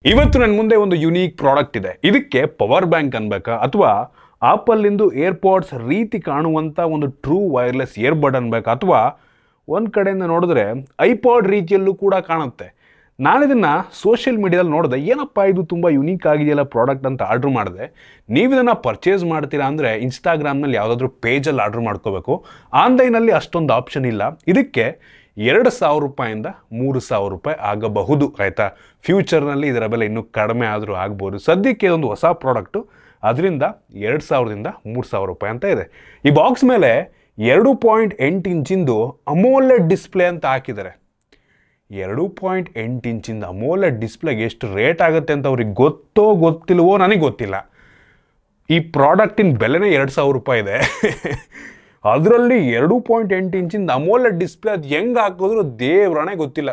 ಇವತ್ತು ನನ್ನ ಮುಂದೆ ಒಂದು ಯುನೀಕ್ ಪ್ರಾಡಕ್ಟ್ ಇದೆ ಇದಕ್ಕೆ ಪವರ್ ಬ್ಯಾಂಕ್ ಅನ್ಬೇಕಾ ಅಥವಾ ಆಪಲ್ಲಿಂದು ಏರ್ಪಾಡ್ಸ್ ರೀತಿ ಕಾಣುವಂಥ ಒಂದು ಟ್ರೂ ವೈರ್ಲೆಸ್ ಇಯರ್ಬಡ್ ಅನ್ಬೇಕಾ ಅಥವಾ ಒಂದು ಕಡೆಯಿಂದ ನೋಡಿದ್ರೆ ಐಪಾಡ್ ರೀತಿಯಲ್ಲೂ ಕೂಡ ಕಾಣುತ್ತೆ ನಾನಿದನ್ನು ಸೋಷಿಯಲ್ ಮೀಡಿಯಾದಲ್ಲಿ ನೋಡಿದೆ ಏನಪ್ಪ ಇದು ತುಂಬ ಯುನೀಕ್ ಆಗಿದೆಯಲ್ಲ ಪ್ರಾಡಕ್ಟ್ ಅಂತ ಆರ್ಡ್ರ್ ಮಾಡಿದೆ ನೀವು ಇದನ್ನು ಪರ್ಚೇಸ್ ಮಾಡ್ತೀರಾ ಅಂದರೆ ಇನ್ಸ್ಟಾಗ್ರಾಮ್ನಲ್ಲಿ ಯಾವುದಾದ್ರೂ ಪೇಜಲ್ಲಿ ಆರ್ಡ್ರ್ ಮಾಡ್ಕೋಬೇಕು ಆನ್ಲೈನಲ್ಲಿ ಅಷ್ಟೊಂದು ಆಪ್ಷನ್ ಇಲ್ಲ ಇದಕ್ಕೆ ಎರಡು ಸಾವಿರ ರೂಪಾಯಿಂದ ಮೂರು ಸಾವಿರ ರೂಪಾಯಿ ಆಗಬಹುದು ಆಯಿತಾ ಫ್ಯೂಚರ್ನಲ್ಲಿ ಇದರ ಬೆಲೆ ಇನ್ನೂ ಕಡಿಮೆ ಆದರೂ ಆಗ್ಬೋದು ಸದ್ಯಕ್ಕೆ ಇದೊಂದು ಹೊಸ ಪ್ರಾಡಕ್ಟು ಅದರಿಂದ ಎರಡು ಸಾವಿರದಿಂದ ಮೂರು ಸಾವಿರ ರೂಪಾಯಿ ಅಂತ ಇದೆ ಈ ಬಾಕ್ಸ್ ಮೇಲೆ ಎರಡು ಪಾಯಿಂಟ್ ಎಂಟು ಇಂಚಿಂದು ಅಮೋಲೆಡ್ ಡಿಸ್ಪ್ಲೇ ಅಂತ ಹಾಕಿದ್ದಾರೆ ಎರಡು ಪಾಯಿಂಟ್ ಎಂಟು ಇಂಚಿಂದ ಅಮೋಲೆಡ್ ಡಿಸ್ಪ್ಲೇಗೆ ಎಷ್ಟು ರೇಟ್ ಆಗುತ್ತೆ ಅಂತ ಅವ್ರಿಗೆ ಗೊತ್ತೋ ಗೊತ್ತಿಲ್ವೋ ನನಗೆ ಗೊತ್ತಿಲ್ಲ ಈ ಪ್ರಾಡಕ್ಟಿನ ಬೆಲೆನೇ ಎರಡು ಸಾವಿರ ರೂಪಾಯಿ ಇದೆ ಅದರಲ್ಲಿ ಎರಡು ಪಾಯಿಂಟ್ ಎಂಟು ಇಂಚಿಂದ ಅಮೋಲೆಡ್ ಡಿಸ್ಪ್ಲೇ ಅದು ಹೆಂಗೆ ಹಾಕಿದ್ರು ದೇವ್ರಣೆ ಗೊತ್ತಿಲ್ಲ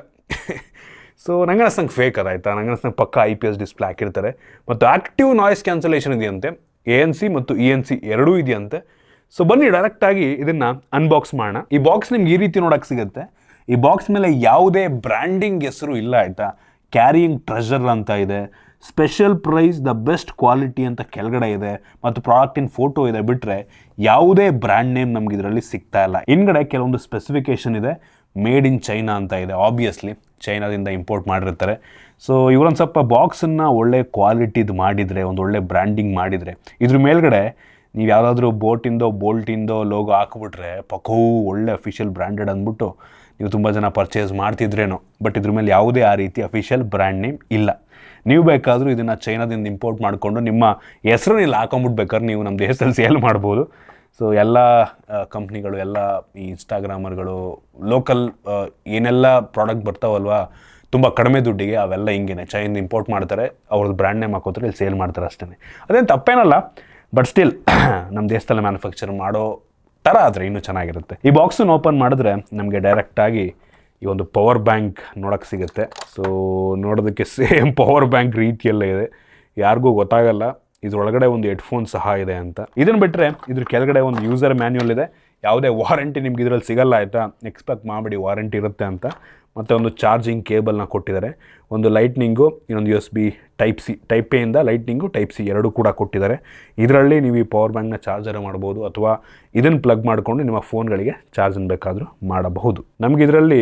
ಸೊ ನಂಗೆ ಅನ್ಸಂಗೆ ಫೇಕ್ ಅದಾಯ್ತಾ ನಂಗೆ ಅನ್ಸಂಗೆ ಪಕ್ಕ ಐ ಪಿ ಎಸ್ ಡಿಸ್ಪ್ಲೇ ಹಾಕಿರ್ತಾರೆ ಮತ್ತು ಆಕ್ಟಿವ್ ನಾಯ್ಸ್ ಕ್ಯಾನ್ಸಲೇಷನ್ ಇದೆಯಂತೆ ಎ ಎನ್ ಸಿ ಮತ್ತು ಇ ಎನ್ ಸಿ ಎರಡೂ ಇದೆಯಂತೆ ಸೊ ಬನ್ನಿ ಡೈರೆಕ್ಟಾಗಿ ಇದನ್ನು ಅನ್ಬಾಕ್ಸ್ ಮಾಡೋಣ ಈ ಬಾಕ್ಸ್ ನಿಮ್ಗೆ ಈ ರೀತಿ ನೋಡೋಕೆ ಸಿಗುತ್ತೆ ಈ ಬಾಕ್ಸ್ ಮೇಲೆ ಯಾವುದೇ ಬ್ರ್ಯಾಂಡಿಂಗ್ ಹೆಸರು ಇಲ್ಲ ಆಯಿತಾ ಕ್ಯಾರಿಯಿಂಗ್ ಟ್ರೆಷರ್ ಅಂತ ಇದೆ special price the best quality ಅಂತ ಕೆಳಗಡೆ ಇದೆ ಮತ್ತು ಪ್ರಾಡಕ್ಟಿನ ಫೋಟೋ ಇದೆ ಬಿಟ್ಟರೆ ಯಾವುದೇ ಬ್ರ್ಯಾಂಡ್ ನೇಮ್ ನಮ್ಗೆ ಇದರಲ್ಲಿ ಸಿಗ್ತಾ ಇಲ್ಲ ಹಿಂದ್ಗಡೆ ಕೆಲವೊಂದು ಸ್ಪೆಸಿಫಿಕೇಶನ್ ಇದೆ ಮೇಡ್ ಇನ್ ಚೈನಾ ಅಂತ ಇದೆ ಆಬ್ವಿಯಸ್ಲಿ ಚೈನಾದಿಂದ ಇಂಪೋರ್ಟ್ ಮಾಡಿರ್ತಾರೆ ಸೊ ಇವರೊಂದು ಸ್ವಲ್ಪ ಬಾಕ್ಸನ್ನು ಒಳ್ಳೆ ಕ್ವಾಲಿಟಿದು ಮಾಡಿದರೆ ಒಂದು ಒಳ್ಳೆ ಬ್ರ್ಯಾಂಡಿಂಗ್ ಮಾಡಿದರೆ ಇದ್ರ ಮೇಲ್ಗಡೆ ನೀವು ಯಾವುದಾದ್ರೂ ಬೋಟಿಂದೋ ಬೋಲ್ಟಿಂದೋ ಲೋಗೋ ಹಾಕ್ಬಿಟ್ರೆ ಪಕ್ಕೂ ಒಳ್ಳೆ ಅಫಿಷಿಯಲ್ ಬ್ರ್ಯಾಂಡೆಡ್ ಅಂದ್ಬಿಟ್ಟು ನೀವು ತುಂಬ ಜನ ಪರ್ಚೇಸ್ ಮಾಡ್ತಿದ್ರೇನೋ ಬಟ್ ಇದ್ರ ಮೇಲೆ ಯಾವುದೇ ಆ ರೀತಿ ಅಫಿಷಿಯಲ್ ಬ್ರ್ಯಾಂಡ್ ನೇಮ್ ಇಲ್ಲ ನೀವು ಬೇಕಾದರೂ ಇದನ್ನು ಚೈನಾದಿಂದ ಇಂಪೋರ್ಟ್ ಮಾಡಿಕೊಂಡು ನಿಮ್ಮ ಹೆಸರನ್ನ ಇಲ್ಲಿ ಹಾಕೊಂಬಿಟ್ಟು ಬೇಕಾದ್ರೆ ನೀವು ನಮ್ಮ ದೇಶದಲ್ಲಿ ಸೇಲ್ ಮಾಡ್ಬೋದು ಸೊ ಎಲ್ಲ ಕಂಪ್ನಿಗಳು ಎಲ್ಲ ಈ ಇನ್ಸ್ಟಾಗ್ರಾಮರ್ಗಳು ಲೋಕಲ್ ಏನೆಲ್ಲ ಪ್ರಾಡಕ್ಟ್ ಬರ್ತಾವಲ್ವಾ ತುಂಬ ಕಡಿಮೆ ದುಡ್ಡಿಗೆ ಅವೆಲ್ಲ ಹಿಂಗೇನೆ ಚೈನಿಂದ ಇಂಪೋರ್ಟ್ ಮಾಡ್ತಾರೆ ಅವ್ರದ್ದು ಬ್ರ್ಯಾಂಡ್ ನೇಮ್ ಹಾಕೋತಾರೆ ಇಲ್ಲಿ ಸೇಲ್ ಮಾಡ್ತಾರೆ ಅಷ್ಟೇ ಅದೇನು ತಪ್ಪೇನಲ್ಲ ಬಟ್ ಸ್ಟಿಲ್ ನಮ್ಮ ದೇಶದಲ್ಲಿ ಮ್ಯಾನುಫ್ಯಾಕ್ಚರ್ ಮಾಡೋ ಥರ ಆದರೆ ಇನ್ನೂ ಚೆನ್ನಾಗಿರುತ್ತೆ ಈ ಬಾಕ್ಸನ್ನು ಓಪನ್ ಮಾಡಿದ್ರೆ ನಮಗೆ ಡೈರೆಕ್ಟಾಗಿ ಈ ಒಂದು ಪವರ್ ಬ್ಯಾಂಕ್ ನೋಡೋಕ್ಕೆ ಸಿಗುತ್ತೆ ಸೊ ನೋಡೋದಕ್ಕೆ ಸೇಮ್ ಪವರ್ ಬ್ಯಾಂಕ್ ರೀತಿಯಲ್ಲೇ ಇದೆ ಯಾರಿಗೂ ಗೊತ್ತಾಗಲ್ಲ ಇದ್ರೊಳಗಡೆ ಒಂದು ಹೆಡ್ಫೋನ್ ಸಹ ಇದೆ ಅಂತ ಇದನ್ನು ಬಿಟ್ಟರೆ ಇದ್ರ ಕೆಳಗಡೆ ಒಂದು ಯೂಸರ್ ಮ್ಯಾನ್ಯುವಲ್ ಇದೆ ಯಾವುದೇ ವಾರಂಟಿ ನಿಮ್ಗೆ ಇದರಲ್ಲಿ ಸಿಗಲ್ಲ ಆಯಿತಾ ಎಕ್ಸ್ಪೆಕ್ಟ್ ಮಾಡಿಬಿಡಿ ವಾರಂಟಿ ಇರುತ್ತೆ ಅಂತ ಮತ್ತು ಒಂದು ಚಾರ್ಜಿಂಗ್ ಕೇಬಲ್ನ ಕೊಟ್ಟಿದ್ದಾರೆ ಒಂದು ಲೈಟ್ನಿಂಗು ಇನ್ನೊಂದು U S B type C type ಎಯಿಂದ ಲೈಟ್ನಿಂಗು ಟೈಪ್ ಸಿ ಎರಡೂ ಕೂಡ ಕೊಟ್ಟಿದ್ದಾರೆ ಇದರಲ್ಲಿ ನೀವು ಈ ಪವರ್ ಬ್ಯಾಂಕ್ನ ಚಾರ್ಜರ್ ಮಾಡ್ಬೋದು ಅಥವಾ ಇದನ್ನು ಪ್ಲಗ್ ಮಾಡಿಕೊಂಡು ನಿಮ್ಮ ಫೋನ್ಗಳಿಗೆ ಚಾರ್ಜನ್ನು ಬೇಕಾದರೂ ಮಾಡಬಹುದು ನಮಗೆ ಇದರಲ್ಲಿ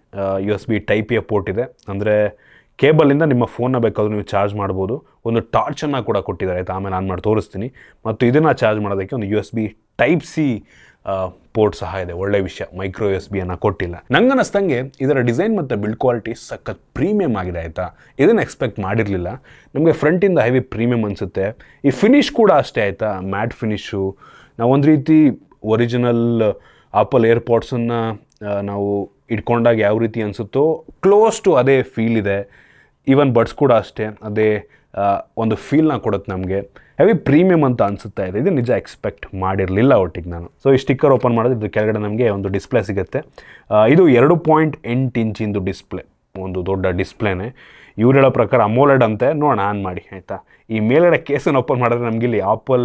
U S B type A port ಇದೆ ಅಂದರೆ ಕೇಬಲಿಂದ ನಿಮ್ಮ ಫೋನ್ನ ಬೇಕಾದರೂ ನೀವು ಚಾರ್ಜ್ ಮಾಡ್ಬೋದು ಒಂದು ಟಾರ್ಚನ್ನು ಕೂಡ ಕೊಟ್ಟಿದ್ದಾರೆ ಆಯಿತಾ ಆಮೇಲೆ ಆನ್ ಮಾಡಿ ತೋರಿಸ್ತೀನಿ ಮತ್ತು ಇದನ್ನು ಚಾರ್ಜ್ ಮಾಡೋದಕ್ಕೆ ಒಂದು U S B type C port ಸಹ ಇದೆ ಒಳ್ಳೆ ವಿಷಯ ಮೈಕ್ರೋ ಯು ಎಸ್ ಬಿಯನ್ನು ಕೊಟ್ಟಿಲ್ಲ ನಂಗೆ ಅನ್ನಿಸ್ದಂಗೆ ಇದರ ಡಿಸೈನ್ ಮತ್ತು ಬಿಲ್ಡ್ ಕ್ವಾಲಿಟಿ ಸಖತ್ ಪ್ರೀಮಿಯಮ್ ಆಗಿದೆ ಆಯಿತಾ ಇದನ್ನು ಎಕ್ಸ್ಪೆಕ್ಟ್ ಮಾಡಿರಲಿಲ್ಲ ನಮಗೆ ಫ್ರಂಟಿಂದ ಹೆವಿ ಪ್ರೀಮಿಯಮ್ ಅನಿಸುತ್ತೆ ಈ ಫಿನಿಶ್ ಕೂಡ ಅಷ್ಟೇ ಆಯಿತಾ ಮ್ಯಾಟ್ ಫಿನಿಶು ನಾವು ಒಂದು ರೀತಿ ಒರಿಜಿನಲ್ ಆಪಲ್ ಏರ್ಪಾಡ್ಸನ್ನು ನಾವು ಇಟ್ಕೊಂಡಾಗ ಯಾವ ರೀತಿ ಅನಿಸುತ್ತೋ ಕ್ಲೋಸ್ ಟು ಅದೇ ಫೀಲ್ ಇದೆ ಈವನ್ ಬಡ್ಸ್ ಕೂಡ ಅಷ್ಟೇ ಅದೇ ಆ, ಒಂದು ಫೀಲ್ನ ಕೊಡುತ್ತೆ ನಮಗೆ ಹೆವಿ ಪ್ರೀಮಿಯಮ್ ಅಂತ ಅನಿಸುತ್ತಾ ಇದೆ ಇದು ನಿಜ ಎಕ್ಸ್ಪೆಕ್ಟ್ ಮಾಡಿರಲಿಲ್ಲ ಒಟ್ಟಿಗೆ ನಾನು ಸೊ ಈ ಸ್ಟಿಕ್ಕರ್ ಓಪನ್ ಮಾಡಿದ್ರೆ ಇದ್ರ ಕೆಳಗಡೆ ನಮಗೆ ಒಂದು ಡಿಸ್ಪ್ಲೇ ಸಿಗುತ್ತೆ ಆ, ಇದು ಎರಡು ಪಾಯಿಂಟ್ ಎಂಟು ಇಂಚಿಂದು ಡಿಸ್ಪ್ಲೇ ಒಂದು ದೊಡ್ಡ ಡಿಸ್ಪ್ಲೇನೆ ಇವ್ರು ಹೇಳೋ ಪ್ರಕಾರ ಅಮೋಲೆಡ್ ಅಂತೆ ನೋಡೋಣ ಆನ್ ಮಾಡಿ ಆಯಿತಾ ಈ ಮೇಲ್ಗಡೆ ಕೇಸನ್ನು ಓಪನ್ ಮಾಡಿದ್ರೆ ನಮಗೆ ಇಲ್ಲಿ ಆಪಲ್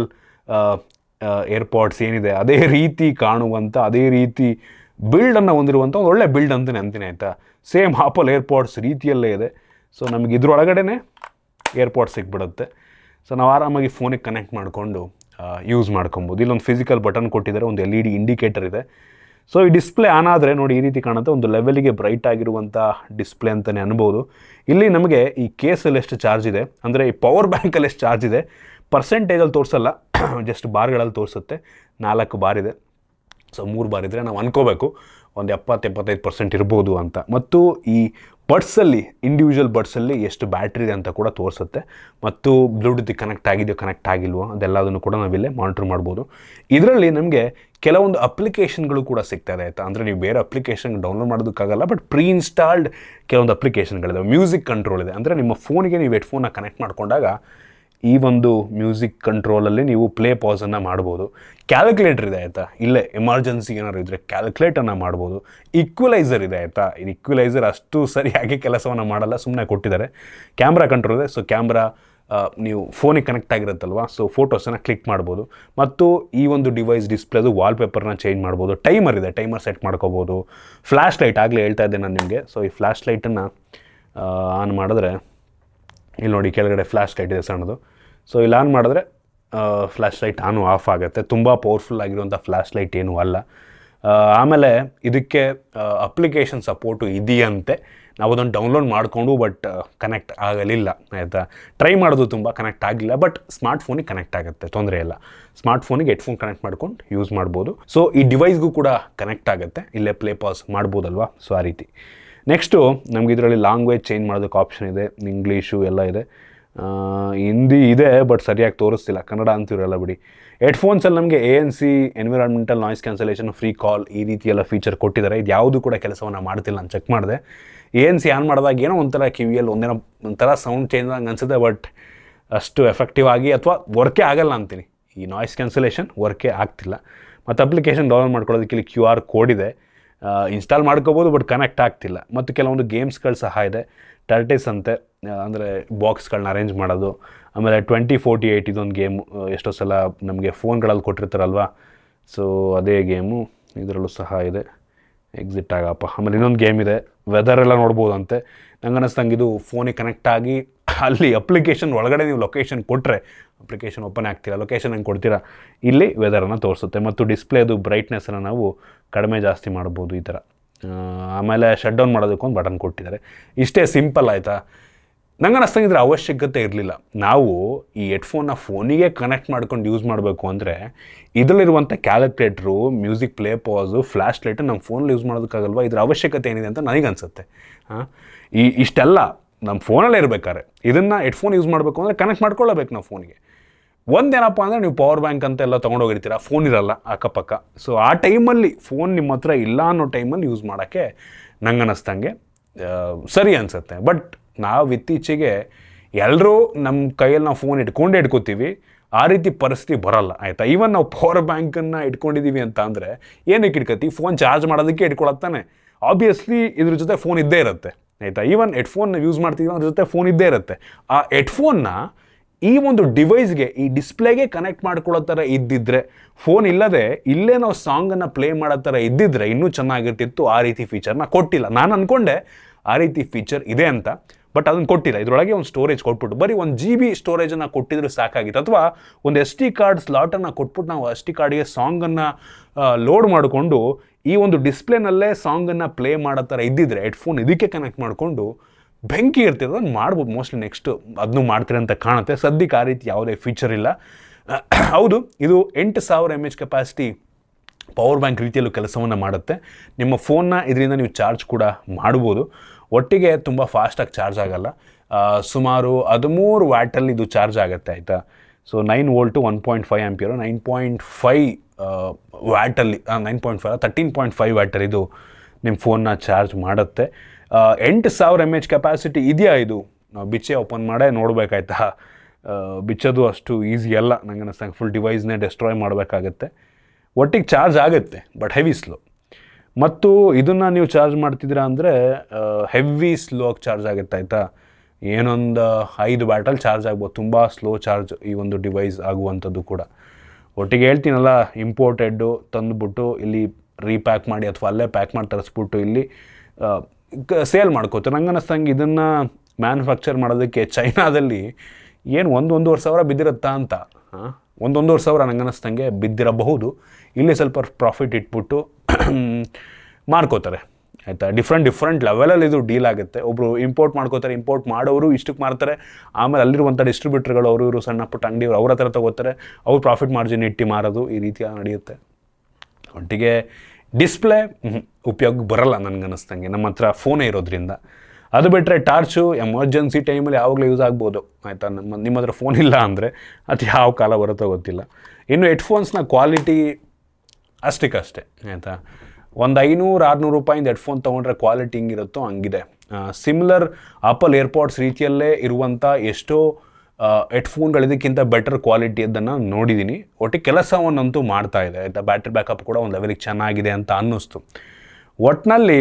ಏರ್ಪಾಡ್ಸ್ ಏನಿದೆ ಅದೇ ರೀತಿ ಕಾಣುವಂಥ ಅದೇ ರೀತಿ ಬಿಲ್ಡನ್ನು ಹೊಂದಿರುವಂಥ ಒಂದು ಒಳ್ಳೆ ಬಿಲ್ಡ್ ಅಂತಲೇ ಅಂತೀನಿ ಆಯಿತಾ ಸೇಮ್ ಆಪಲ್ ಏರ್ಪಾಡ್ಸ್ ರೀತಿಯಲ್ಲೇ ಇದೆ ಸೊ ನಮಗೆ ಇದ್ರೊಳಗಡೆನೆ ಏರ್ಪಾಡ್ ಸಿಕ್ಬಿಡುತ್ತೆ ಸೊ ನಾವು ಆರಾಮಾಗಿ ಫೋನಿಗೆ ಕನೆಕ್ಟ್ ಮಾಡಿಕೊಂಡು ಯೂಸ್ ಮಾಡ್ಕೊಬೋದು ಇಲ್ಲೊಂದು ಫಿಸಿಕಲ್ ಬಟನ್ ಕೊಟ್ಟಿದ್ದಾರೆ ಒಂದು ಎಲ್ ಇ ಡಿ ಇಂಡಿಕೇಟರ್ ಇದೆ ಸೊ ಈ ಡಿಸ್ಪ್ಲೇ ಆನ್ ಆದರೆ ನೋಡಿ ಈ ರೀತಿ ಕಾಣುತ್ತೆ ಒಂದು ಲೆವೆಲಿಗೆ ಬ್ರೈಟ್ ಆಗಿರುವಂಥ ಡಿಸ್ಪ್ಲೇ ಅಂತಲೇ ಅನ್ಬೋದು ಇಲ್ಲಿ ನಮಗೆ ಈ ಕೇಸಲ್ಲಿ ಎಷ್ಟು ಚಾರ್ಜ್ ಇದೆ ಅಂದರೆ ಈ ಪವರ್ ಬ್ಯಾಂಕಲ್ಲಿ ಎಷ್ಟು ಚಾರ್ಜ್ ಇದೆ ಪರ್ಸೆಂಟೇಜಲ್ಲಿ ತೋರಿಸಲ್ಲ ಜಸ್ಟ್ ಬಾರ್ಗಳಲ್ಲಿ ತೋರಿಸುತ್ತೆ ನಾಲ್ಕು ಬಾರ್ ಇದೆ ಸೊ ಮೂರು ಬಾರ್ ಇದ್ದರೆ ನಾವು ಅನ್ಕೋಬೇಕು ಒಂದು ಎಪ್ಪತ್ತು ಎಪ್ಪತ್ತೈದು ಪರ್ಸೆಂಟ್ ಇರ್ಬೋದು ಅಂತ ಮತ್ತು ಈ ಬಡ್ಸಲ್ಲಿ ಇಂಡಿವಿಜುವಲ್ ಬಡ್ಸಲ್ಲಿ ಎಷ್ಟು ಬ್ಯಾಟ್ರಿ ಇದೆ ಅಂತ ಕೂಡ ತೋರಿಸುತ್ತೆ ಮತ್ತು ಬ್ಲೂಟೂತ್ ಕನೆಕ್ಟ್ ಆಗಿದೆಯೋ ಕನೆಕ್ಟ್ ಆಗಿಲ್ವೋ ಅದೆಲ್ಲದನ್ನು ಕೂಡ ನಾವಿಲ್ಲೇ ಮಾನಿಟರ್ ಮಾಡ್ಬೋದು ಇದರಲ್ಲಿ ನಮಗೆ ಕೆಲವೊಂದು ಅಪ್ಲಿಕೇಶನ್ಗಳು ಕೂಡ ಸಿಗ್ತಾ ಇದೆ ಆಯಿತಾ ಅಂದರೆ ನೀವು ಬೇರೆ ಅಪ್ಲಿಕೇಶನ್ ಡೌನ್ಲೋಡ್ ಮಾಡೋದಕ್ಕಾಗಲ್ಲ ಬಟ್ ಪ್ರೀ ಇನ್ಸ್ಟಾಲ್ಡ್ ಕೆಲವೊಂದು ಅಪ್ಲಿಕೇಶನ್ಗಳಿದೆ ಮ್ಯೂಸಿಕ್ ಕಂಟ್ರೋಲ್ ಇದೆ ಅಂದರೆ ನಿಮ್ಮ ಫೋನಿಗೆ ನೀವು ಹೆಡ್ಫೋನ್ನ ಕನೆಕ್ಟ್ ಮಾಡಿಕೊಂಡಾಗ ಈ ಒಂದು ಮ್ಯೂಸಿಕ್ ಕಂಟ್ರೋಲಲ್ಲಿ ನೀವು ಪ್ಲೇ ಪಾಸನ್ನು ಮಾಡ್ಬೋದು ಕ್ಯಾಲ್ಕುಲೇಟರ್ ಇದೆ ಆಯಿತಾ ಇಲ್ಲೇ ಎಮರ್ಜೆನ್ಸಿ ಏನಾದ್ರು ಇದ್ದರೆ ಕ್ಯಾಲ್ಕುಲೇಟನ್ನು ಮಾಡ್ಬೋದು ಈಕ್ವಲೈಸರ್ ಇದೆ ಆಯಿತಾ ಇದು ಈಕ್ವಲೈಸರ್ ಅಷ್ಟು ಸರಿಯಾಗಿ ಕೆಲಸವನ್ನು ಮಾಡಲ್ಲ ಸುಮ್ಮನೆ ಕೊಟ್ಟಿದ್ದಾರೆ ಕ್ಯಾಮ್ರಾ ಕಂಟ್ರೋಲ್ ಇದೆ ಸೊ ಕ್ಯಾಮ್ರಾ ನೀವು ಫೋನಿಗೆ ಕನೆಕ್ಟ್ ಆಗಿರುತ್ತಲ್ವಾ ಸೊ ಫೋಟೋಸನ್ನು ಕ್ಲಿಕ್ ಮಾಡ್ಬೋದು ಮತ್ತು ಈ ಒಂದು ಡಿವೈಸ್ ಡಿಸ್ಪ್ಲೇದು ವಾಲ್ಪೇಪರ್ನ ಚೇಂಜ್ ಮಾಡ್ಬೋದು ಟೈಮರ್ ಇದೆ ಟೈಮರ್ ಸೆಟ್ ಮಾಡ್ಕೋಬೋದು ಫ್ಲ್ಯಾಶ್ ಲೈಟ್ ಆಗಲೇ ಹೇಳ್ತಾ ಇದ್ದೆ ನಾನು ನಿಮಗೆ ಸೊ ಈ ಫ್ಲ್ಯಾಶ್ ಲೈಟನ್ನು ಆನ್ ಮಾಡಿದ್ರೆ ಇಲ್ಲಿ ನೋಡಿ ಕೆಳಗಡೆ ಫ್ಲ್ಯಾಶ್ ಲೈಟ್ ಇದೆ ಸಣ್ಣದು ಸೊ ಇಲ್ಲಿ ಆನ್ ಮಾಡಿದ್ರೆ ಫ್ಲ್ಯಾಶ್ ಲೈಟ್ ಆನು ಆಫ್ ಆಗುತ್ತೆ ತುಂಬ ಪವರ್ಫುಲ್ ಆಗಿರುವಂಥ ಫ್ಲ್ಯಾಶ್ ಲೈಟ್ ಏನೂ ಅಲ್ಲ ಆ, ಆಮೇಲೆ ಇದಕ್ಕೆ ಅಪ್ಲಿಕೇಶನ್ ಸಪೋರ್ಟು ಇದೆಯಂತೆ ನಾವು ಅದನ್ನು ಡೌನ್ಲೋಡ್ ಮಾಡಿಕೊಂಡು ಬಟ್ ಕನೆಕ್ಟ್ ಆಗಲಿಲ್ಲ ಆಯಿತಾ ಟ್ರೈ ಮಾಡೋದು ತುಂಬ ಕನೆಕ್ಟ್ ಆಗಿಲ್ಲ ಬಟ್ ಸ್ಮಾರ್ಟ್ ಫೋನಿಗೆ ಕನೆಕ್ಟ್ ಆಗುತ್ತೆ ತೊಂದರೆ ಇಲ್ಲ ಸ್ಮಾರ್ಟ್ ಫೋನಿಗೆ ಹೆಡ್ಫೋನ್ ಕನೆಕ್ಟ್ ಮಾಡ್ಕೊಂಡು ಯೂಸ್ ಮಾಡ್ಬೋದು ಸೊ ಈ ಡಿವೈಸ್ಗೂ ಕೂಡ ಕನೆಕ್ಟ್ ಆಗುತ್ತೆ ಇಲ್ಲೇ ಪ್ಲೇ ಪಾಸ್ ಮಾಡ್ಬೋದಲ್ವಾ ಸೊ ಆ ರೀತಿ ನೆಕ್ಸ್ಟು ನಮ್ಗೆ ಇದರಲ್ಲಿ ಲ್ಯಾಂಗ್ವೇಜ್ ಚೇಂಜ್ ಮಾಡೋದಕ್ಕೆ ಆಪ್ಷನ್ ಇದೆ ಇಂಗ್ಲೀಷು ಎಲ್ಲ ಇದೆ ಆ, ಹಿಂದಿ ಇದೆ ಬಟ್ ಸರಿಯಾಗಿ ತೋರಿಸ್ತಿಲ್ಲ ಕನ್ನಡ ಅಂತಿರಲ್ಲ ಬಿಡಿ ಹೆಡ್ಫೋನ್ಸಲ್ಲಿ ನಮಗೆ A N C environmental noise cancellation free call ಈ ರೀತಿ ಎಲ್ಲ ಫೀಚರ್ ಕೊಟ್ಟಿದ್ದಾರೆ ಇದು ಯಾವುದು ಕೂಡ ಕೆಲಸವನ್ನು ಮಾಡ್ತಿಲ್ಲ ನಾನು ಚೆಕ್ ಮಾಡಿದೆ ಎ ಎನ್ ಸಿ ಆನ್ ಮಾಡಿದಾಗ ಏನೋ ಒಂಥರ ಕಿವಿಯಲ್ಲಿ ಒಂದೇನೋ ಒಂಥರ ಸೌಂಡ್ ಚೇಂಜ್ ಆಗಿ ಅನಿಸುತ್ತೆ ಬಟ್ ಅಷ್ಟು ಎಫೆಕ್ಟಿವ್ ಆಗಿ ಅಥವಾ ವರ್ಕೇ ಆಗಲ್ಲ ಅಂತೀನಿ ಈ ನಾಯ್ಸ್ ಕ್ಯಾನ್ಸಲೇಷನ್ ವರ್ಕೇ ಆಗ್ತಿಲ್ಲ ಮತ್ತು ಅಪ್ಲಿಕೇಶನ್ ಡೌನ್ಲೋಡ್ ಮಾಡ್ಕೊಳ್ಳೋದಕ್ಕೆ ಇಲ್ಲಿ ಕ್ಯೂ ಆರ್ ಕೋಡ್ ಇದೆ ಇನ್ಸ್ಟಾಲ್ ಮಾಡ್ಕೋಬೋದು ಬಟ್ ಕನೆಕ್ಟ್ ಆಗ್ತಿಲ್ಲ ಮತ್ತು ಕೆಲವೊಂದು ಗೇಮ್ಸ್ಗಳು ಸಹ ಇದೆ ಟರ್ಟಿಸ್ ಅಂತೆ ಅಂದರೆ ಬಾಕ್ಸ್ಗಳನ್ನ ಅರೇಂಜ್ ಮಾಡೋದು ಆಮೇಲೆ ಟ್ವೆಂಟಿ ಫೋರ್ಟಿ ಏಯ್ಟ್ ಇದೊಂದು ಗೇಮು ಎಷ್ಟೋ ಸಲ ನಮಗೆ ಫೋನ್ಗಳಲ್ಲಿ ಕೊಟ್ಟಿರ್ತಾರಲ್ವ ಸೊ ಅದೇ ಗೇಮು ಇದರಲ್ಲೂ ಸಹ ಇದೆ ಎಕ್ಸಿಟ್ ಆಗಪ್ಪ ಆಮೇಲೆ ಇನ್ನೊಂದು ಗೇಮ್ ಇದೆ ವೆದರ್ ಎಲ್ಲ ನೋಡ್ಬೋದಂತೆ ನಂಗೆ ಅನ್ನಿಸ್ತಂಗೆ ಇದು ಫೋನಿಗೆ ಕನೆಕ್ಟ್ ಆಗಿ ಅಲ್ಲಿ ಅಪ್ಲಿಕೇಶನ್ ಒಳಗಡೆ ನೀವು ಲೊಕೇಶನ್ ಕೊಟ್ಟರೆ ಅಪ್ಲಿಕೇಶನ್ ಓಪನ್ ಆಗ್ತೀರಾ ಲೊಕೇಶನ್ ಹೆಂಗೆ ಕೊಡ್ತೀರಾ ಇಲ್ಲಿ ವೆದರನ್ನು ತೋರಿಸುತ್ತೆ ಮತ್ತು ಡಿಸ್ಪ್ಲೇದು ಬ್ರೈಟ್ನೆಸ್ಸನ್ನು ನಾವು ಕಡಿಮೆ ಜಾಸ್ತಿ ಮಾಡ್ಬೋದು ಈ ಥರ ಆ, ಆಮೇಲೆ ಶಟ್ ಡೌನ್ ಮಾಡೋದಕ್ಕೆ ಒಂದು ಬಟನ್ ಕೊಟ್ಟಿದ್ದಾರೆ ಇಷ್ಟೇ ಸಿಂಪಲ್ ಆಯಿತಾ ನಂಗೆ ಅನ್ನಿಸ್ತಂಗಿದ್ರೆ ಅವಶ್ಯಕತೆ ಇರಲಿಲ್ಲ ನಾವು ಈ ಹೆಡ್ಫೋನ್ನ ಫೋನಿಗೆ ಕನೆಕ್ಟ್ ಮಾಡ್ಕೊಂಡು ಯೂಸ್ ಮಾಡಬೇಕು ಅಂದರೆ ಇದರಲ್ಲಿರುವಂಥ calculator music play pause flash light ನಮ್ಮ ಫೋನಲ್ಲಿ ಯೂಸ್ ಮಾಡೋದಕ್ಕಾಗಲ್ವಾ ಇದ್ರ ಅವಶ್ಯಕತೆ ಏನಿದೆ ಅಂತ ನನಗೆ ಅನಿಸುತ್ತೆ ಈ ಇಷ್ಟೆಲ್ಲ ನಮ್ಮ ಫೋನಲ್ಲೇ ಇರಬೇಕಾದ್ರೆ ಇದನ್ನು ಹೆಡ್ಫೋನ್ ಯೂಸ್ ಮಾಡಬೇಕು ಅಂದರೆ ಕನೆಕ್ಟ್ ಮಾಡ್ಕೊಳ್ಳಬೇಕು ನಾವು ಫೋನಿಗೆ ಒಂದೇನಪ್ಪ ಅಂದರೆ ನೀವು ಪವರ್ ಬ್ಯಾಂಕ್ ಅಂತ ಎಲ್ಲ ತೊಗೊಂಡೋಗಿರ್ತೀರ ಫೋನ್ ಇರಲ್ಲ ಅಕ್ಕಪಕ್ಕ ಸೊ ಆ ಟೈಮಲ್ಲಿ ಫೋನ್ ನಿಮ್ಮ ಹತ್ರ ಇಲ್ಲ ಅನ್ನೋ ಟೈಮಲ್ಲಿ ಯೂಸ್ ಮಾಡೋಕ್ಕೆ ನಂಗೆ ಅನ್ನಿಸ್ತಂಗೆ ಆ, ಸರಿ ಅನಿಸುತ್ತೆ ಬಟ್ ನಾವು ಇತ್ತೀಚೆಗೆ ಎಲ್ಲರೂ ನಮ್ಮ ಕೈಯಲ್ಲಿ ನಾವು ಫೋನ್ ಇಟ್ಕೊಂಡೇ ಇಟ್ಕೋತೀವಿ ಆ ರೀತಿ ಪರಿಸ್ಥಿತಿ ಬರಲ್ಲ ಆಯಿತಾ ಈವನ್ ನಾವು ಪವರ್ ಬ್ಯಾಂಕನ್ನು ಇಟ್ಕೊಂಡಿದ್ದೀವಿ ಅಂತ ಅಂದರೆ ಏನಕ್ಕೆ ಇಟ್ಕೊತೀವಿ ಫೋನ್ ಚಾರ್ಜ್ ಮಾಡೋದಕ್ಕೆ ಇಟ್ಕೊಳತ್ತಾನೆ ಆಬ್ವಿಯಸ್ಲಿ ಇದ್ರ ಜೊತೆ ಫೋನ್ ಇದ್ದೇ ಇರುತ್ತೆ ಆಯಿತಾ ಈವನ್ ಹೆಡ್ಫೋನ್ ಯೂಸ್ ಮಾಡ್ತೀವಿ ಅದ್ರ ಜೊತೆ ಫೋನ್ ಇದ್ದೇ ಇರುತ್ತೆ ಆ ಹೆಡ್ಫೋನ್ನ ಈ ಒಂದು ಡಿವೈಸ್ಗೆ ಈ ಡಿಸ್ಪ್ಲೇಗೆ ಕನೆಕ್ಟ್ ಮಾಡ್ಕೊಳ್ಳೋ ಥರ ಇದ್ದಿದ್ರೆ ಫೋನ್ ಇಲ್ಲದೆ ಇಲ್ಲೇ ನಾವು ಸಾಂಗನ್ನು ಪ್ಲೇ ಮಾಡೋ ಥರ ಇದ್ದಿದ್ರೆ ಇನ್ನೂ ಚೆನ್ನಾಗಿರ್ತಿತ್ತು ಆ ರೀತಿ ಫೀಚರ್ನ ಕೊಟ್ಟಿಲ್ಲ ನಾನು ಅಂದ್ಕೊಂಡೆ ಆ ರೀತಿ ಫೀಚರ್ ಇದೆ ಅಂತ ಬಟ್ ಅದನ್ನು ಕೊಟ್ಟಿಲ್ಲ ಇದರೊಳಗೆ ಒಂದು ಸ್ಟೋರೇಜ್ ಕೊಟ್ಬಿಟ್ಟು ಬರೀ ಒಂದು ಜಿ ಬಿ ಸ್ಟೋರೇಜನ್ನು ಕೊಟ್ಟಿದ್ರೆ ಸಾಕಾಗಿತ್ತು ಅಥವಾ ಒಂದು ಎಸ್ ಟಿ ಕಾರ್ಡ್ ಸ್ಲಾಟನ್ನು ಕೊಟ್ಬಿಟ್ಟು ನಾವು ಎಸ್ ಟಿ ಕಾರ್ಡಿಗೆ ಸಾಂಗನ್ನು ಲೋಡ್ ಮಾಡಿಕೊಂಡು ಈ ಒಂದು ಡಿಸ್ಪ್ಲೇನಲ್ಲೇ ಸಾಂಗನ್ನು ಪ್ಲೇ ಮಾಡೋ ಥರ ಇದ್ದಿದ್ರೆ ಹೆಡ್ಫೋನ್ ಇದಕ್ಕೆ ಕನೆಕ್ಟ್ ಮಾಡಿಕೊಂಡು ಬೆಂಕಿ ಇರ್ತಿರೋದು ಅದನ್ನು ಮಾಡ್ಬೋದು ಮೋಸ್ಟ್ಲಿ ನೆಕ್ಸ್ಟ್ ಅದನ್ನು ಮಾಡ್ತೀರಿ ಅಂತ ಕಾಣುತ್ತೆ ಸದ್ಯಕ್ಕೆ ಆ ರೀತಿ ಯಾವುದೇ ಫೀಚರ್ ಇಲ್ಲ ಹೌದು ಇದು ಎಂಟು ಸಾವಿರ M H capacity power bank ರೀತಿಯಲ್ಲೂ ಕೆಲಸವನ್ನು ಮಾಡುತ್ತೆ ನಿಮ್ಮ ಫೋನ್ನ ಇದರಿಂದ ನೀವು ಚಾರ್ಜ್ ಕೂಡ ಮಾಡ್ಬೋದು ಒಟ್ಟಿಗೆ ತುಂಬ ಫಾಸ್ಟಾಗಿ ಚಾರ್ಜ್ ಆಗಲ್ಲ ಆ, ಸುಮಾರು ಹದಿಮೂರು ವ್ಯಾಟಲ್ಲಿ ಇದು ಚಾರ್ಜ್ ಆಗುತ್ತೆ ಆಯಿತಾ so nine volt one point five ampere nine point five ವ್ಯಾಟಲ್ಲಿ nine point five thirteen point five ವ್ಯಾಟಲ್ಲಿ ಇದು ನಿಮ್ಮ ಫೋನ್ನ ಚಾರ್ಜ್ ಮಾಡುತ್ತೆ ಆ, ಎಂಟು ಸಾವಿರ ಎಮ್ ಎಚ್ ಕೆಪಾಸಿಟಿ ಇದೆಯಾ ಇದು ನಾವು ಬಿಚ್ಚೆ ಓಪನ್ ಮಾಡೇ ನೋಡಬೇಕಾಯ್ತಾ ಬಿಚ್ಚೋದು ಅಷ್ಟು ಈಸಿ ಅಲ್ಲ ನಂಗೆ ಅನ್ನಿಸ್ತಂಗೆ ಫುಲ್ ಡಿವೈಸ್ನೇ ಡೆಸ್ಟ್ರಾಯ್ ಮಾಡಬೇಕಾಗತ್ತೆ ಒಟ್ಟಿಗೆ ಚಾರ್ಜ್ ಆಗುತ್ತೆ ಬಟ್ ಹೆವಿ ಸ್ಲೋ ಮತ್ತು ಇದನ್ನು ನೀವು ಚಾರ್ಜ್ ಮಾಡ್ತಿದ್ದೀರಾ ಅಂದರೆ ಹೆವಿ ಸ್ಲೋ ಆಗಿ ಚಾರ್ಜ್ ಆಗುತ್ತೆ ಆಯಿತಾ ಏನೊಂದು ಐದು ಬ್ಯಾಟಲ್ ಚಾರ್ಜ್ ಆಗ್ಬೋದು ತುಂಬ ಸ್ಲೋ ಚಾರ್ಜ್ ಈ ಒಂದು ಡಿವೈಸ್ ಆಗುವಂಥದ್ದು ಕೂಡ ಒಟ್ಟಿಗೆ ಹೇಳ್ತೀನಲ್ಲ ಇಂಪೋರ್ಟೆಡ್ಡು ತಂದುಬಿಟ್ಟು ಇಲ್ಲಿ ರೀಪ್ಯಾಕ್ ಮಾಡಿ ಅಥವಾ ಅಲ್ಲೇ ಪ್ಯಾಕ್ ಮಾಡಿ ತರಿಸ್ಬಿಟ್ಟು ಇಲ್ಲಿ ಸೇಲ್ ಮಾಡ್ಕೋತಾರೆ ನಂಗೆ ಅನ್ನಿಸ್ತಂಗೆ ಇದನ್ನು ಮ್ಯಾನುಫ್ಯಾಕ್ಚರ್ ಮಾಡೋದಕ್ಕೆ ಚೈನಾದಲ್ಲಿ ಏನು ಒಂದು ಒಂದೂವರೆ ಸಾವಿರ ಬಿದ್ದಿರುತ್ತಾ ಅಂತ ಹಾಂ ಒಂದು ಒಂದೂವರೆ ಸಾವಿರ ನಂಗೆ ಅನ್ನಿಸ್ತಂಗೆ ಬಿದ್ದಿರಬಹುದು ಇಲ್ಲಿ ಸ್ವಲ್ಪ ಪ್ರಾಫಿಟ್ ಇಟ್ಬಿಟ್ಟು ಮಾರ್ಕೋತಾರೆ ಆಯಿತಾ ಡಿಫ್ರೆಂಟ್ ಡಿಫ್ರೆಂಟ್ ಲೆವೆಲಲ್ಲಿ ಇದು ಡೀಲ್ ಆಗುತ್ತೆ ಒಬ್ಬರು ಇಂಪೋರ್ಟ್ ಮಾಡ್ಕೋತಾರೆ ಇಂಪೋರ್ಟ್ ಮಾಡೋರು ಇಷ್ಟಕ್ಕೆ ಮಾರ್ತಾರೆ ಆಮೇಲೆ ಅಲ್ಲಿರುವಂಥ ಡಿಸ್ಟ್ರಿಬ್ಯೂಟರ್ಗಳು ಅವರು ಇವರು ಸಣ್ಣ ಪುಟ್ಟ ಅಂಗಡಿಯವರು ಅವ್ರ ಹತ್ರ ತಗೋತಾರೆ ಅವ್ರು ಪ್ರಾಫಿಟ್ ಮಾರ್ಜಿನ್ ಇಟ್ಟು ಮಾರೋದು ಈ ರೀತಿ ನಡೆಯುತ್ತೆ ಒಟ್ಟಿಗೆ ಡಿಸ್ಪ್ಲೇ ಉಪಯೋಗ ಬರಲ್ಲ ನನಗೆ ಅನ್ನಿಸ್ತಂಗೆ ನಮ್ಮ ಹತ್ರ ಫೋನೇ ಇರೋದ್ರಿಂದ ಅದು ಬಿಟ್ಟರೆ ಟಾರ್ಚು ಎಮರ್ಜೆನ್ಸಿ ಟೈಮಲ್ಲಿ ಯಾವಾಗಲೂ ಯೂಸ್ ಆಗ್ಬೋದು ಆಯಿತಾ ನಮ್ಮ ನಿಮ್ಮ ಹತ್ರ ಫೋನ್ ಇಲ್ಲ ಅಂದರೆ ಅದು ಯಾವ ಕಾಲ ಬರುತ್ತೋ ಗೊತ್ತಿಲ್ಲ ಇನ್ನು ಹೆಡ್ಫೋನ್ಸ್ನ ಕ್ವಾಲಿಟಿ ಅಷ್ಟಕ್ಕಷ್ಟೇ ಆಯಿತಾ ಒಂದು ಐನೂರು ಆರುನೂರು ರೂಪಾಯಿಂದ ಹೆಡ್ಫೋನ್ ತೊಗೊಂಡ್ರೆ ಕ್ವಾಲಿಟಿ ಹಿಂಗಿರುತ್ತೋ ಹಂಗಿದೆ ಸಿಮಿಲರ್ ಆಪಲ್ ಏರ್ಪಾಡ್ಸ್ ರೀತಿಯಲ್ಲೇ ಇರುವಂಥ ಎಷ್ಟೋ ಹೆಡ್ಫೋನ್ಗಳು ಇದಕ್ಕಿಂತ ಬೆಟರ್ ಕ್ವಾಲಿಟಿಯದ್ದನ್ನು ನೋಡಿದ್ದೀನಿ ಒಟ್ಟಿಗೆ ಕೆಲಸವನ್ನಂತೂ ಮಾಡ್ತಾ ಇದೆ ಆಯಿತಾ ಬ್ಯಾಟ್ರಿ ಬ್ಯಾಕಪ್ ಕೂಡ ಒಂದು ಲೆವೆಲಿಗೆ ಚೆನ್ನಾಗಿದೆ ಅಂತ ಅನ್ನಿಸ್ತು ಒಟ್ಟಿನಲ್ಲಿ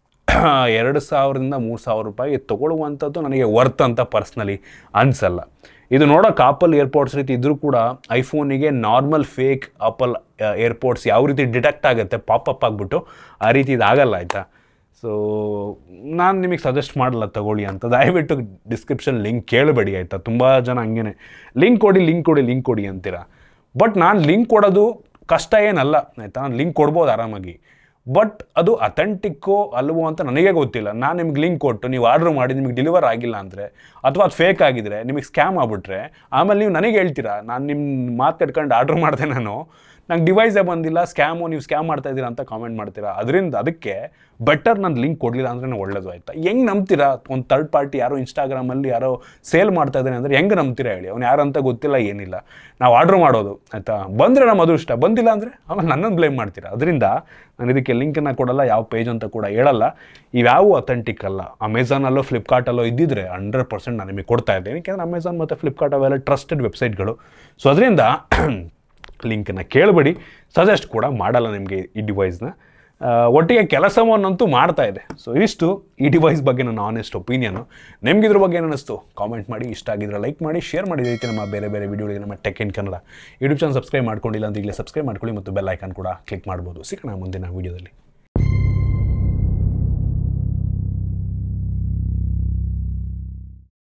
ಎರಡು ಸಾವಿರದಿಂದ ಮೂರು ಸಾವಿರ ರೂಪಾಯಿ ತೊಗೊಳ್ಳುವಂಥದ್ದು ನನಗೆ ವರ್ತ್ ಅಂತ ಪರ್ಸ್ನಲಿ ಅನಿಸಲ್ಲ ಇದು ನೋಡೋಕೆ ಆಪಲ್ ಏರ್ಪೋರ್ಟ್ಸ್ ರೀತಿ ಇದ್ರೂ ಕೂಡ ಐಫೋನಿಗೆ ನಾರ್ಮಲ್ ಫೇಕ್ ಆಪಲ್ ಏರ್ಪೋರ್ಟ್ಸ್ ಯಾವ ರೀತಿ ಡಿಟೆಕ್ಟ್ ಆಗುತ್ತೆ ಪಾಪಪ್ ಆಗಿಬಿಟ್ಟು ಆ ರೀತಿ ಇದಾಗಲ್ಲ ಆಯಿತಾ ಸೊ ನಾನು ನಿಮಗೆ ಸಜೆಸ್ಟ್ ಮಾಡಲ್ಲ ತಗೊಳ್ಳಿ ಅಂತ ದಯವಿಟ್ಟು ಡಿಸ್ಕ್ರಿಪ್ಷನ್ ಲಿಂಕ್ ಕೇಳಬೇಡಿ ಆಯಿತಾ ತುಂಬ ಜನ ಹಂಗೇನೆ ಲಿಂಕ್ ಕೊಡಿ ಲಿಂಕ್ ಕೊಡಿ ಲಿಂಕ್ ಕೊಡಿ ಅಂತೀರಾ ಬಟ್ ನಾನು ಲಿಂಕ್ ಕೊಡೋದು ಕಷ್ಟ ಏನಲ್ಲ ಆಯಿತಾ ನಾನು ಲಿಂಕ್ ಕೊಡ್ಬೋದು ಆರಾಮಾಗಿ ಬಟ್ ಅದು ಅಥೆಂಟಿಕ್ಕೋ ಅಲ್ವೋ ಅಂತ ನನಗೆ ಗೊತ್ತಿಲ್ಲ ನಾನು ನಿಮ್ಗೆ ಲಿಂಕ್ ಕೊಟ್ಟು ನೀವು ಆರ್ಡ್ರ್ ಮಾಡಿ ನಿಮಗೆ ಡೆಲಿವರ್ ಆಗಿಲ್ಲ ಅಂದರೆ ಅಥವಾ ಅದು ಫೇಕ್ ಆಗಿದ್ರೆ ನಿಮಗೆ ಸ್ಕ್ಯಾಮ್ ಆಗ್ಬಿಟ್ರೆ ಆಮೇಲೆ ನೀವು ನನಗೆ ಹೇಳ್ತೀರಾ ನಾನು ನಿಮ್ಮ ಮಾತು ಕಟ್ಕೊಂಡು ಆರ್ಡ್ರ್ ಮಾಡಿದೆ ನಾನು ನಂಗೆ ಡಿವೈಸೇ ಬಂದಿಲ್ಲ ಸ್ಕ್ಯಾಮು ನೀವು ಸ್ಕ್ಯಾಮ್ ಮಾಡ್ತಾ ಇದ್ದೀರಾ ಅಂತ ಕಾಮೆಂಟ್ ಮಾಡ್ತೀರಾ ಅದರಿಂದ ಅದಕ್ಕೆ ಬೆಟರ್ ನಾನು ಲಿಂಕ್ ಕೊಡಲಿಲ್ಲ ಅಂದ್ರೆ ಒಳ್ಳೇದು ಆಯ್ತಾ ಹೆಂಗೆ ನಂಬ್ತೀರಾ ಒಂದು ಥರ್ಡ್ ಪಾರ್ಟಿ ಯಾರೋ ಇನ್ಸ್ಟಾಗ್ರಾಮಲ್ಲಿ ಯಾರೋ ಸೇಲ್ ಮಾಡ್ತಾ ಇದ್ದಾನೆ ಅಂದರೆ ಹೆಂಗೆ ನಂಬ್ತೀರಾ ಹೇಳಿ ಅವ್ನು ಯಾರಂತ ಗೊತ್ತಿಲ್ಲ ಏನಿಲ್ಲ ನಾವು ಆರ್ಡ್ರ್ ಮಾಡೋದು ಆಯಿತಾ ಬಂದರೆ ನಮ್ಮ ಅದೃಷ್ಟ ಬಂದಿಲ್ಲ ಅಂದರೆ ಆಮೇಲೆ ನನ್ನನ್ನು ಬ್ಲೇಮ್ ಮಾಡ್ತೀರಾ ಅದರಿಂದ ನಾನು ಇದಕ್ಕೆ ಲಿಂಕನ್ನು ಕೊಡಲ್ಲ ಯಾವ ಪೇಜ್ ಅಂತ ಕೂಡ ಹೇಳಲ್ಲ ಇವ್ಯಾವು ಅಥೆಂಟಿಕ್ ಅಲ್ಲ ಅಮೆಝಾನಲ್ಲೋ ಫ್ಲಿಪ್ಕಾರ್ಟಲ್ಲೋ ಇದ್ದಿದ್ರೆ ಹಂಡ್ರೆಡ್ ಪರ್ಸೆಂಟ್ ನಾನು ನಿಮಗೆ ಕೊಡ್ತಾ ಇದ್ದೀನಿ ಯಾಕೆಂದರೆ ಅಮೆಝಾನ್ ಮತ್ತು ಫ್ಲಿಪ್ಕಾರ್ಟ್ ಅವೆಲ್ಲ ಟ್ರಸ್ಟೆಡ್ ವೆಬ್ಸೈಟ್ಗಳು ಸೊ ಅದರಿಂದ ಲಿಂಕನ್ನು ಕೇಳಬೇಡಿ ಸಜೆಸ್ಟ್ ಕೂಡ ಮಾಡಲ್ಲ ನಿಮಗೆ ಈ ಡಿವೈಸ್ನ ಒಟ್ಟಿಗೆ ಕೆಲಸವನ್ನಂತೂ ಮಾಡ್ತಾ ಇದೆ ಸೊ ಇಷ್ಟು ಈ ಡಿವೈಸ್ ಬಗ್ಗೆ ನನ್ನ ಆನೆಸ್ಟ್ ಒಪಿನಿಯನು ನಿಮ್ಗೆ ಇದ್ರ ಬಗ್ಗೆ ಏನಿಸ್ತು ಕಾಮೆಂಟ್ ಮಾಡಿ ಇಷ್ಟ ಆಗಿದ್ರೆ ಲೈಕ್ ಮಾಡಿ ಶೇರ್ ಮಾಡಿ ಈ ರೀತಿ ನಮ್ಮ ಬೇರೆ ಬೇರೆ ವಿಡಿಯೋಗಳಿಗೆ ನಮ್ಮ tech in Kannada YouTube channel subscribe ಮಾಡ್ಕೊಂಡಿಲ್ಲ ಅಂತ ಈಗಲೇ ಸಬ್ಸ್ಕ್ರೈಬ್ ಮಾಡ್ಕೊಳ್ಳಿ ಮತ್ತು ಬೆಲ್ ಐಕಾನ್ ಕೂಡ ಕ್ಲಿಕ್ ಮಾಡ್ಬೋದು ಸಿಗೋಣ ಮುಂದಿನ ವೀಡಿಯೋದಲ್ಲಿ